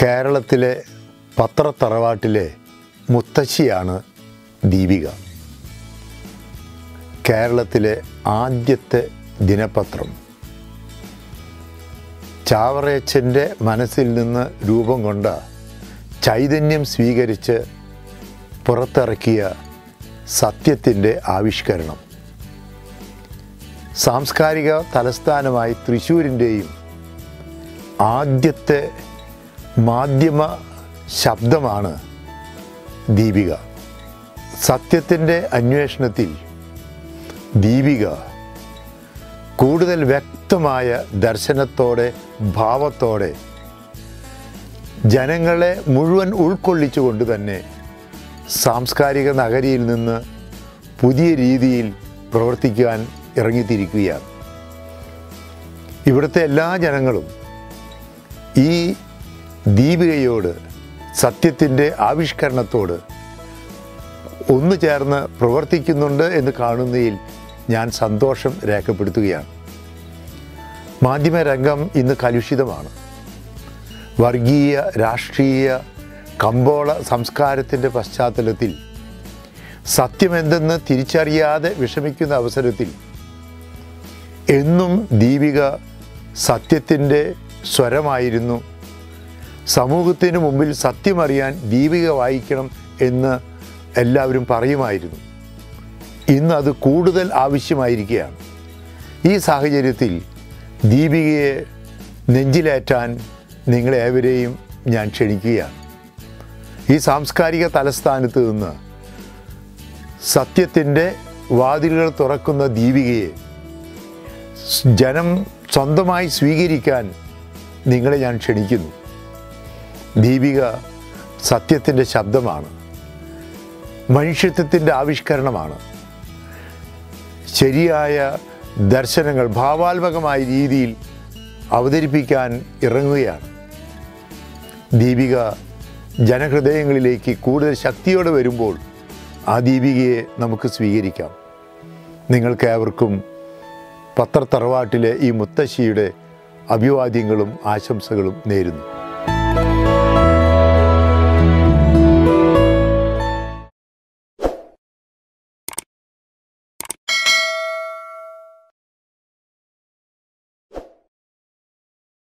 കേരളത്തിലെ പത്രത്തറവാട്ടിലെ മുത്തശ്ശിയാണ് ദീപിക കേരളത്തിലെ ആദ്യത്തെ ദിനപത്രം ചാവറയച്ചൻ്റെ മനസ്സിൽ നിന്ന് രൂപം കൊണ്ട ചൈതന്യം സ്വീകരിച്ച് പുറത്തിറക്കിയ സത്യത്തിൻ്റെ ആവിഷ്കരണം സാംസ്കാരിക തലസ്ഥാനമായി തൃശ്ശൂരിൻ്റെയും ആദ്യത്തെ മാധ്യമ ശബ്ദമാണ് ദീപിക സത്യത്തിൻ്റെ അന്വേഷണത്തിൽ ദീപിക കൂടുതൽ വ്യക്തമായ ദർശനത്തോടെ ഭാവത്തോടെ ജനങ്ങളെ മുഴുവൻ ഉൾക്കൊള്ളിച്ചുകൊണ്ട് തന്നെ സാംസ്കാരിക നഗരിയിൽ നിന്ന് പുതിയ രീതിയിൽ പ്രവർത്തിക്കാൻ ഇറങ്ങിത്തിരിക്കുകയാണ് ഇവിടുത്തെ എല്ലാ ജനങ്ങളും ഈ ദീപികയോട് സത്യത്തിൻ്റെ ആവിഷ്കരണത്തോട് ഒന്നു ചേർന്ന് പ്രവർത്തിക്കുന്നുണ്ട് എന്ന് കാണുന്നതിൽ ഞാൻ സന്തോഷം രേഖപ്പെടുത്തുകയാണ് മാധ്യമരംഗം ഇന്ന് കലുഷിതമാണ് വർഗീയ രാഷ്ട്രീയ കമ്പോള സംസ്കാരത്തിൻ്റെ പശ്ചാത്തലത്തിൽ സത്യമെന്തെന്ന് തിരിച്ചറിയാതെ വിഷമിക്കുന്ന അവസരത്തിൽ എന്നും ദീപിക സത്യത്തിൻ്റെ സ്വരമായിരുന്നു സമൂഹത്തിന് മുമ്പിൽ സത്യമറിയാൻ ദീപിക വായിക്കണം എന്ന് എല്ലാവരും പറയുമായിരുന്നു ഇന്ന് അത് കൂടുതൽ ആവശ്യമായിരിക്കുകയാണ് ഈ സാഹചര്യത്തിൽ ദീപികയെ നെഞ്ചിലേറ്റാൻ നിങ്ങളേവരെയും ഞാൻ ക്ഷണിക്കുകയാണ് ഈ സാംസ്കാരിക തലസ്ഥാനത്ത് നിന്ന് സത്യത്തിൻ്റെ വാതിലുകൾ തുറക്കുന്ന ദീപികയെ ജനം സ്വന്തമായി സ്വീകരിക്കാൻ നിങ്ങളെ ഞാൻ ക്ഷണിക്കുന്നു ദീപിക സത്യത്തിൻ്റെ ശബ്ദമാണ് മനുഷ്യത്വത്തിൻ്റെ ആവിഷ്കരണമാണ് ശരിയായ ദർശനങ്ങൾ ഭാവാത്മകമായ രീതിയിൽ അവതരിപ്പിക്കാൻ ഇറങ്ങുകയാണ് ദീപിക ജനഹൃദയങ്ങളിലേക്ക് കൂടുതൽ ശക്തിയോടെ വരുമ്പോൾ ആ ദീപികയെ നമുക്ക് സ്വീകരിക്കാം നിങ്ങൾക്കേവർക്കും പത്രത്തറവാട്ടിലെ ഈ മുത്തശ്ശിയുടെ അഭിവാദ്യങ്ങളും ആശംസകളും നേരുന്നു